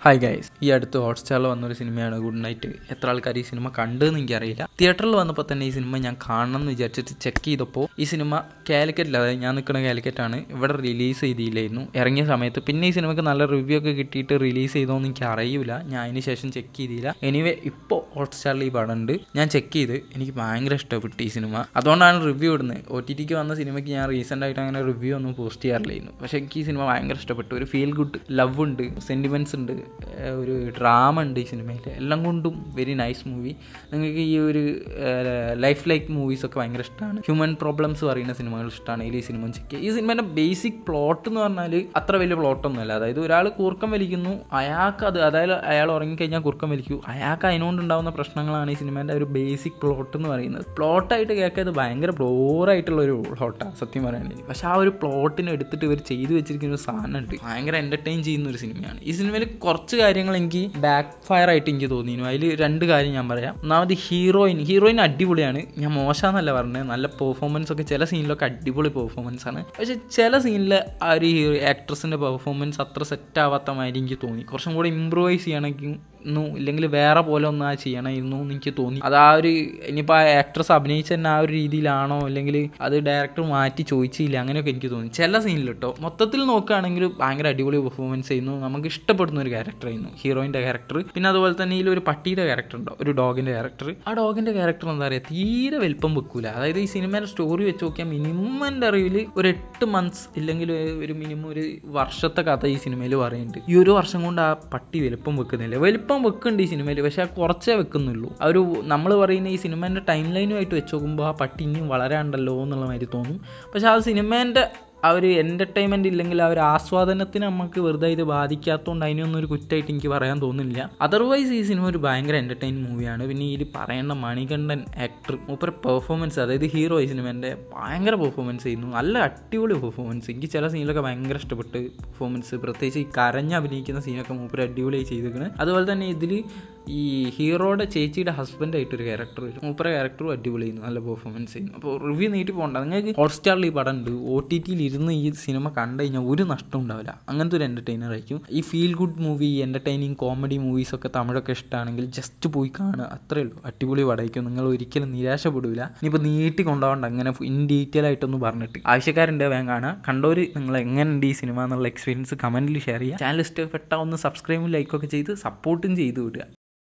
hi guys ഈ അടുത്ത് ഹോട്ട്സ്റ്റാറിൽ വന്നൊരു സിനിമയാണ് ഗുഡ് നൈറ്റ് എത്ര ആൾക്കാർ ഈ സിനിമ കണ്ടെന്ന് എനിക്കറിയില്ല തിയേറ്ററിൽ വന്നപ്പോൾ തന്നെ ഈ സിനിമ ഞാൻ കാണണം എന്ന് വിചാരിച്ചിട്ട് ചെക്ക് ചെയ്തപ്പോൾ ഈ സിനിമ കാലിക്കറ്റിൽ അതായത് ഞാൻ നിൽക്കുന്ന കാലിക്കറ്റാണ് ഇവിടെ റിലീസ് ചെയ്തില്ലായിരുന്നു ഇറങ്ങിയ സമയത്ത് പിന്നെ ഈ സിനിമയ്ക്ക് നല്ല റിവ്യൂ ഒക്കെ കിട്ടിയിട്ട് റിലീസ് ചെയ്തോന്ന് എനിക്ക് അറിയില്ല ഞാൻ അതിന് ശേഷം ചെക്ക് ചെയ്തില്ല എനിവേ ഇപ്പോൾ ഹോട്ട്സ്റ്റാറിൽ ഈ പടം ഉണ്ട് ഞാൻ ചെക്ക് ചെയ്ത് എനിക്ക് ഭയങ്കര ഇഷ്ടപ്പെട്ടു ഈ സിനിമ അതുകൊണ്ടാണ് റിവ്യൂ ഇടുന്നത് ഒ ടി ടിക്ക് വന്ന സിനിമയ്ക്ക് ഞാൻ റീസെൻ്റ് ആയിട്ട് അങ്ങനെ റിവ്യൂ ഒന്നും പോസ്റ്റ് ചെയ്യാറില്ലായിരുന്നു പക്ഷേ എനിക്ക് ഈ സിനിമ ഭയങ്കര ഇഷ്ടപ്പെട്ടു ഒരു ഫീൽ ഗുഡ് ലവ് ഉണ്ട് സെൻറ്റിമെൻറ്റ്സ് ഉണ്ട് ഏഹ് ഒരു ഡ്രാമ ഉണ്ട് ഈ സിനിമയിൽ എല്ലാം കൊണ്ടും വെരി നൈസ് മൂവി നിങ്ങൾക്ക് ഈ ഒരു ലൈഫ് ലൈക്ക് മൂവീസൊക്കെ ഭയങ്കര ഇഷ്ടമാണ് ഹ്യൂമൻ പ്രോബ്ലംസ് പറയുന്ന സിനിമകൾ ഇഷ്ടമാണ് ഈ സിനിമ ചെക്ക് ചെയ്യുക ഈ സിനിമേൻ്റെ ബേസിക് പ്ലോട്ട് എന്ന് പറഞ്ഞാൽ അത്ര വലിയ പ്ലോട്ടൊന്നുമല്ല അതായത് ഒരാൾ കൂർക്കം വലിക്കുന്നു അയാൾക്ക് അത് അതായത് അയാൾ ഉറങ്ങിക്കഴിഞ്ഞാൽ കുറുക്കം വലിക്കൂ അയാൾക്ക് അതിനോണ്ടുണ്ടാകുന്ന പ്രശ്നങ്ങളാണ് ഈ സിനിമേൻ്റെ ഒരു ബേസിക് പ്ലോട്ട് എന്ന് പറയുന്നത് പ്ലോട്ടായിട്ട് കേൾക്കാൻ ഇത് ഭയങ്കര ബോറായിട്ടുള്ള ഒരു പ്ലോട്ടാണ് സത്യം പറയുകയാണെങ്കിൽ പക്ഷേ ആ ഒരു പ്ലോട്ടിനെ എടുത്തിട്ട് ഇവർ ചെയ്തു വെച്ചിരിക്കുന്ന ഒരു സാധനമുണ്ട് ഭയങ്കര എൻ്റർടൈൻ ചെയ്യുന്ന ഒരു സിനിമയാണ് ഈ സിനിമയിൽ കുറച്ച് കാര്യങ്ങൾ എനിക്ക് ബാക്ക് ഫയർ ആയിട്ട് എനിക്ക് തോന്നിയിരുന്നു അതിൽ രണ്ട് കാര്യം ഞാൻ പറയാം ഒന്നാമത് ഹീറോയിൻ ഹീറോയിൻ അടിപൊളിയാണ് ഞാൻ മോശമെന്നല്ല പറഞ്ഞത് നല്ല പെർഫോമൻസ് ഒക്കെ ചില സീനിലൊക്കെ അടിപൊളി പെർഫോമൻസ് ആണ് പക്ഷെ ചില സീനിൽ ആ ഒരു ആക്ട്രസിൻ്റെ പെർഫോമൻസ് അത്ര സെറ്റ് ആവാത്ത മാതിരി എനിക്ക് തോന്നി കുറച്ചും കൂടെ ഇമ്പ്രൂവൈസ് ചെയ്യണമെങ്കിൽ ഇല്ലെങ്കിൽ വേറെ പോലെ ഒന്ന് ആ ചെയ്യണമായിരുന്നു എന്ന് എനിക്ക് തോന്നി അത് ആ ഒരു ഇനിയിപ്പോൾ ആ ആക്ട്രസ് അഭിനയിച്ച തന്നെ ആ ഒരു രീതിയിലാണോ അല്ലെങ്കിൽ അത് ഡയറക്ടർ മാറ്റി ചോദിച്ചില്ല അങ്ങനെയൊക്കെ എനിക്ക് തോന്നി ചില സീനിൽ കേട്ടോ മൊത്തത്തിൽ നോക്കുകയാണെങ്കിൽ ഭയങ്കര അടിപൊളി പെർഫോമൻസ് ചെയ്യുന്നു നമുക്ക് ഇഷ്ടപ്പെടുന്ന ഒരു ക്യാരക്ടർ ആയിരുന്നു ഹീറോയിൻ്റെ ക്യാരക്ടർ പിന്നെ അതുപോലെ തന്നെ ഇതിൽ ഒരു പട്ടിയുടെ ക്യാരക്ടർ ഉണ്ടോ ഒരു ഡോഗിൻ്റെ ക്യാരക്ടർ ആ ഡോഗിൻ്റെ ക്യാരക്ടർ എന്താ പറയുക തീരെ വലിപ്പം വെക്കൂല അതായത് ഈ സിനിമയുടെ സ്റ്റോറി വെച്ച് നോക്കിയാൽ മിനിമം എൻ്റെ അറിവിൽ ഒരു എട്ട് മന്ത്സ് ഇല്ലെങ്കിൽ ഒരു മിനിമം ഒരു വർഷത്തെ കഥ ഈ സിനിമയിൽ പറയുന്നുണ്ട് ഈ ഒരു വർഷം കൊണ്ട് ആ പട്ടി വലിപ്പം വെക്കുന്നില്ല വലിപ്പം ഇപ്പം വെക്കുന്നുണ്ട് ഈ സിനിമയിൽ പക്ഷെ ആ കുറച്ചേ വെക്കുന്നുള്ളൂ ആ ഒരു നമ്മൾ പറയുന്ന ഈ സിനിമേൻ്റെ ടൈം ലൈനുമായിട്ട് വെച്ച് നോക്കുമ്പോൾ ആ പട്ടി ഇനിയും വളരാണ്ടല്ലോ എന്നുള്ള മാതിരി തോന്നും പക്ഷെ ആ സിനിമേൻ്റെ ആ ഒരു എൻ്റർടൈൻമെൻറ്റ് ഇല്ലെങ്കിൽ ആ ഒരു ആസ്വാദനത്തിന് നമുക്ക് വെറുതെ ഇത് ബാധിക്കാത്തതുകൊണ്ട് അതിനൊന്നും ഒരു കുറ്റമായിട്ട് എനിക്ക് പറയാൻ തോന്നുന്നില്ല അതർവൈസ് ഈ സിനിമ ഒരു ഭയങ്കര എൻ്റർടൈൻ മൂവിയാണ് പിന്നെ ഈ പറയേണ്ട മണികണ്ഠൻ ആക്ടർ മൂപ്പര പെർഫോമൻസ് അതായത് ഹീറോ ഈ സിനിമേൻ്റെ ഭയങ്കര പെർഫോമൻസ് ചെയ്യുന്നു നല്ല അടിപൊളി പെർഫോമൻസ് എനിക്ക് ചില സീനിലൊക്കെ ഭയങ്കര ഇഷ്ടപ്പെട്ട് പെർഫോമൻസ് പ്രത്യേകിച്ച് ഈ കരഞ്ഞ് അഭിനയിക്കുന്ന സീനൊക്കെ മൂപ്പര് അടിപൊളിയായി ചെയ്തിരിക്കുന്നത് അതുപോലെ തന്നെ ഇതിൽ ഈ ഹീറോയുടെ ചേച്ചിയുടെ ഹസ്ബൻഡായിട്ടൊരു ക്യാരക്ടർ വരും മൂപ്പര ക്യാരക്ടറും അടിപൊളി ചെയ്യുന്നു നല്ല പെർഫോമൻസ് ചെയ്യുന്നു അപ്പോൾ റിവ്യൂ നീട്ടി പോകണ്ട നിങ്ങൾക്ക് ഹോട്ട്സ്റ്റാറിൽ ഈ പടം ഉണ്ട് ഒ ടി ടിയിൽ ഇരുന്ന് ഈ സിനിമ കണ്ടു കഴിഞ്ഞാൽ ഒരു നഷ്ടം ഉണ്ടാവില്ല അങ്ങനത്തെ ഒരു എൻ്റർടൈനർ ആയിരിക്കും ഈ feel good movie entertaining comedy മൂവീസൊക്കെ തമിഴൊക്കെ ഇഷ്ടമാണെങ്കിൽ ജസ്റ്റ് പോയി കാണുക അത്രേ ഉള്ളൂ അടിപൊളി പടമായിരിക്കും നിങ്ങൾ ഒരിക്കലും നിരാശപ്പെടില്ല ഇനിയിപ്പോൾ നീട്ടി കൊണ്ടുപോകണ്ട അങ്ങനെ ഇൻ ഡീറ്റെയിൽ ആയിട്ടൊന്ന് പറഞ്ഞിട്ട് ആവശ്യക്കാരുണ്ട് വേഗം കാണുക കണ്ടവർ നിങ്ങൾ എങ്ങനെയുണ്ട് ഈ സിനിമ എന്നുള്ള എക്സ്പീരിയൻസ് കമൻറ്റിൽ ഷെയർ ചെയ്യുക ചാനൽ ഇഷ്ടപ്പെട്ട ഒന്ന് സബ്സ്ക്രൈബും ലൈക്കൊക്കെ ചെയ്ത് സപ്പോർട്ടും ചെയ്ത് വിടുക